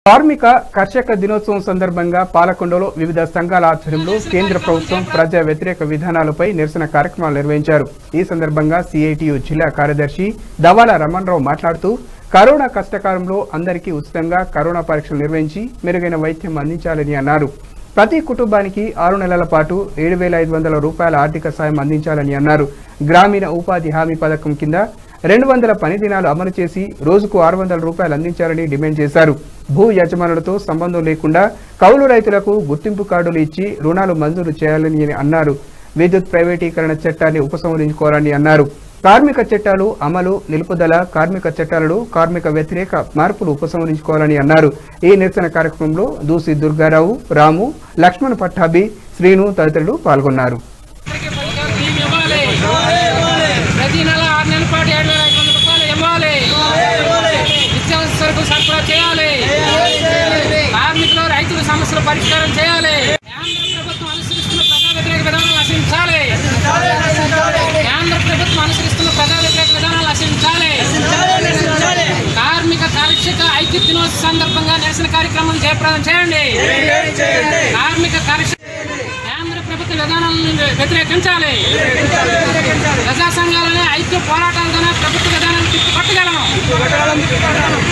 కార్మిక కర్షక దినోత్సవం సందర్భంగా పాలకొండలో వివిధ సంఘాల ఆధ్వర్యంలో కేంద్ర ప్రభుత్వం ప్రజా వ్యతిరేక విధానాలపై నిరసన కార్యక్రమాలు నిర్వహించారు ఈ సందర్భంగా సిఐటియు జిల్లా కార్యదర్శి దవాల రమణరావు మాట్లాడుతూ కరోనా కష్టకాలంలో అందరికీ ఉచితంగా కరోనా పరీక్షలు నిర్వహించి మెరుగైన వైద్యం అందించాలని అన్నారు ప్రతి కుటుంబానికి ఆరు నెలల పాటు ఏడు వేల ఐదు వందల రూపాయల ఆర్థిక సాయం అందించాలని అన్నారు గ్రామీణ ఉపాధి హామీ పథకం కింద రెండు వందల పని దినాలు అమలు చేసి రోజుకు ఆరు వందల రూపాయలు అందించాలని డిమాండ్ చేశారు భూ యజమానులతో సంబంధం లేకుండా కౌలు రైతులకు గుర్తింపు కార్డులు ఇచ్చి రుణాలు మంజూరు చేయాలని అన్నారు విద్యుత్ ప్రైవేటీకరణ చట్టాన్ని ఉపసంహరించుకోవాలని అన్నారు కార్మిక చట్టాలు అమలు నిలుపుదల కార్మిక చట్టాలలో కార్మిక వ్యతిరేక మార్పులు ఉపసంహరించుకోవాలని అన్నారు ఈ నిరసన కార్యక్రమంలో దూసి దుర్గారావు రాము లక్ష్మణ్ పట్టాభి శ్రీను తదితరులు పాల్గొన్నారు భీమ్ ఇవ్వాలి ప్రతి నెల ఆరు నెలల పాటు ఏడు వేల ఐదు వందల రూపాయలు ఇవ్వాలి నిత్యావసర సరుకులు సరఫరా చేయాలి కార్మికులు రైతుల సమస్యల పరిష్కారం చేయాలి కేంద్ర ప్రభుత్వం అనుసరిస్తున్న ప్రజా వ్యతిరేక విధానాలు నశించాలి కేంద్ర ప్రభుత్వం అనుసరిస్తున్న ప్రజా వ్యతిరేక విధానాలు నశించాలి కార్మిక కర్షక ఐక్య దినోత్సవ సందర్భంగా నిరసన కార్యక్రమం జయప్రదం చేయండి కార్మిక కర్షక కేంద్ర ప్రభుత్వ విధానాలను వ్యతిరేకించాలి ప్రజా సంఘాలనే ఐక్య పోరాటాలతోనే ప్రభుత్వ విధానాన్ని తిప్పి పట్టగలము